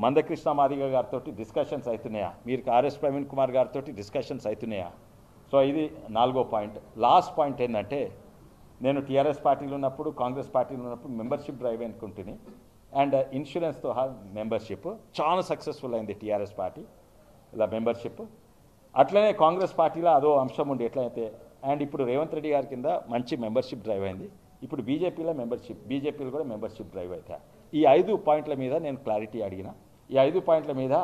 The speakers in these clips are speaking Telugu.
మందకృష్ణ మాదిగ గారితో డిస్కషన్స్ అవుతున్నాయా మీరు ఆర్ఎస్ ప్రవీణ్ కుమార్ గారితో డిస్కషన్స్ అవుతున్నాయా సో ఇది నాలుగో పాయింట్ లాస్ట్ పాయింట్ ఏంటంటే నేను టీఆర్ఎస్ పార్టీలో ఉన్నప్పుడు కాంగ్రెస్ పార్టీలో ఉన్నప్పుడు మెంబర్షిప్ డ్రైవ్ అనుకుంటుని అండ్ ఇన్సూరెన్స్తో మెంబర్షిప్ చాలా సక్సెస్ఫుల్ అయింది టీఆర్ఎస్ పార్టీ ఇలా మెంబర్షిప్ అట్లనే కాంగ్రెస్ పార్టీలో అదో అంశం ఉండి ఎట్లయితే అండ్ ఇప్పుడు రేవంత్ రెడ్డి గారి కింద మంచి మెంబర్షిప్ డ్రైవ్ అయింది ఇప్పుడు బీజేపీలో మెంబర్షిప్ బీజేపీలో కూడా మెంబర్షిప్ డ్రైవ్ అవుతాయి ఈ ఐదు పాయింట్ల మీద నేను క్లారిటీ అడిగిన ఈ ఐదు పాయింట్ల మీద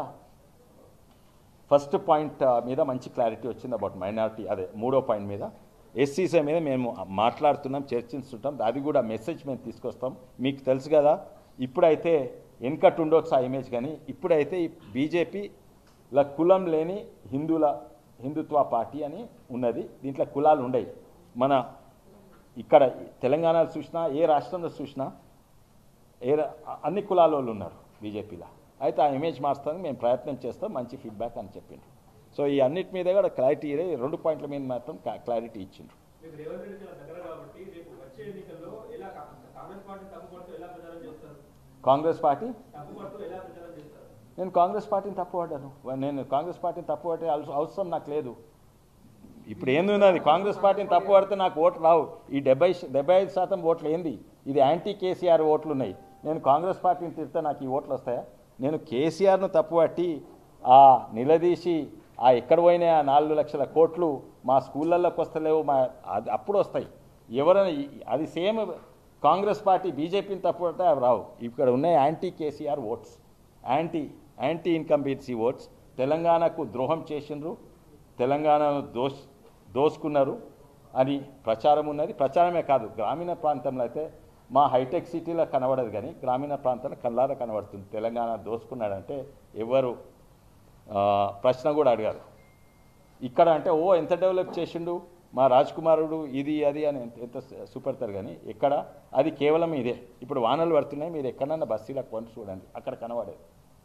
ఫస్ట్ పాయింట్ మీద మంచి క్లారిటీ వచ్చింది అబౌట్ మైనారిటీ అదే మూడో పాయింట్ మీద ఎస్సీసీ మీద మేము మాట్లాడుతున్నాం చర్చిస్తుంటాం అది కూడా మెసేజ్ మేము తీసుకొస్తాం మీకు తెలుసు కదా ఇప్పుడైతే వెనకట్ ఉండొచ్చు ఆ ఇమేజ్ కానీ ఇప్పుడైతే ఈ బీజేపీ ఇలా కులం లేని హిందువుల హిందుత్వ పార్టీ అని ఉన్నది దీంట్లో కులాలు ఉండయి మన ఇక్కడ తెలంగాణలో చూసినా ఏ రాష్ట్రంలో చూసినా ఏ రా- అన్ని కులాల వాళ్ళు ఉన్నారు బీజేపీలో అయితే ఆ ఇమేజ్ మార్చడానికి మేము ప్రయత్నం చేస్తాం మంచి ఫీడ్బ్యాక్ అని చెప్పిండ్రు సో ఈ అన్నిటి మీద కూడా క్లారిటీ ఈ రెండు పాయింట్ల మీద మాత్రం క్లారిటీ ఇచ్చిండ్రు మీకు రేవంత్ రెడ్డి చాలా దగ్గర కాబట్టి రేపు వచ్చే ఎన్నికల్లో ఎలా కా- కాంగ్రెస్ పార్టీ తప్పుపడుతూ ఎలా ప్రచారం చేస్తారు కాంగ్రెస్ పార్టీ తప్పుపడుతూ ఎలా ప్రచారం చేస్తారు నేను కాంగ్రెస్ పార్టీని తప్పుపడ్డాను నేను కాంగ్రెస్ పార్టీని తప్పుపట్టే అవస- అవసరం నాకు లేదు ఇప్పుడు ఏంది ఉన్నది కాంగ్రెస్ పార్టీని తప్పుపడితే నాకు ఓట్లు రావు ఈ డెబ్బై శ- డెబ్బై ఐదు శాతం ఓట్లు ఏంది ఇది యాంటీ కేసీఆర్ ఓట్లు ఉన్నాయి నేను కాంగ్రెస్ పార్టీని తిడితే నాకు ఈ ఓట్లు వస్తాయా నేను కేసీఆర్ను తప్పుపట్టి ఆ నిలదీసి ఆ ఎక్కడ పోయినా ఆ నాలుగు లక్షల కోట్లు మా స్కూళ్ళల్లోకి వస్తలేవు మా అది అప్పుడు వస్తాయి ఎవరైనా ఈ- అది సేమ్ కాంగ్రెస్ పార్టీ బీజేపీని తప్పుపడితే అవి రావు ఇక్కడ ఉన్నాయి anti KCR votes anti anti incumbency votes తెలంగాణకు ద్రోహం చేసిండ్రు తెలంగాణను దోష్ దోసుకున్నారు అని ప్రచారం ఉన్నది ప్రచారమే కాదు గ్రామీణ ప్రాంతంలో అయితే మా హైటెక్ సిటీలో కనబడదు కానీ గ్రామీణ ప్రాంతంలో కళ్ళారా కనబడుతుంది తెలంగాణ దోసుకున్నాడంటే ఎవరు ఆ, ప్రశ్న కూడా అడిగారు ఇక్కడ అంటే ఓ ఎంత డెవలప్ చేసిండు మా రాజ్ కుమారుడు ఇది అది అని ఎంత- ఎంత చూపెడతారు కానీ ఇక్కడ అది కేవలం ఇదే ఇప్పుడు వానలు పడుతున్నాయి మీరు ఎక్కడన్నా బస్సీలకు కొని చూడండి అక్కడ కనబడేది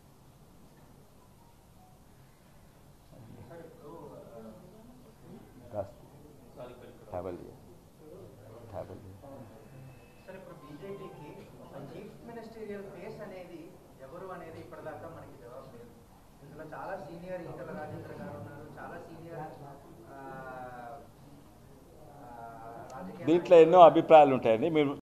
ట్రావెల్ ట్రావెల్ సార్ ఇప్పుడు బీజేపీకి ఒక చీఫ్ మినిస్టీరియల్ ఫేస్ అనేది ఎవరు అనేది ఇప్పటిదాకా మనకి జవాబు లేదు ఇందులో చాలా సీనియర్ ఈటల రాజేంద్ర గారు ఉన్నారు చాలా సీనియర్ ఆ, ఆ, రాజకీయ దీంట్లో ఎన్నో అభిప్రాయాలు ఉంటాయండి మీరు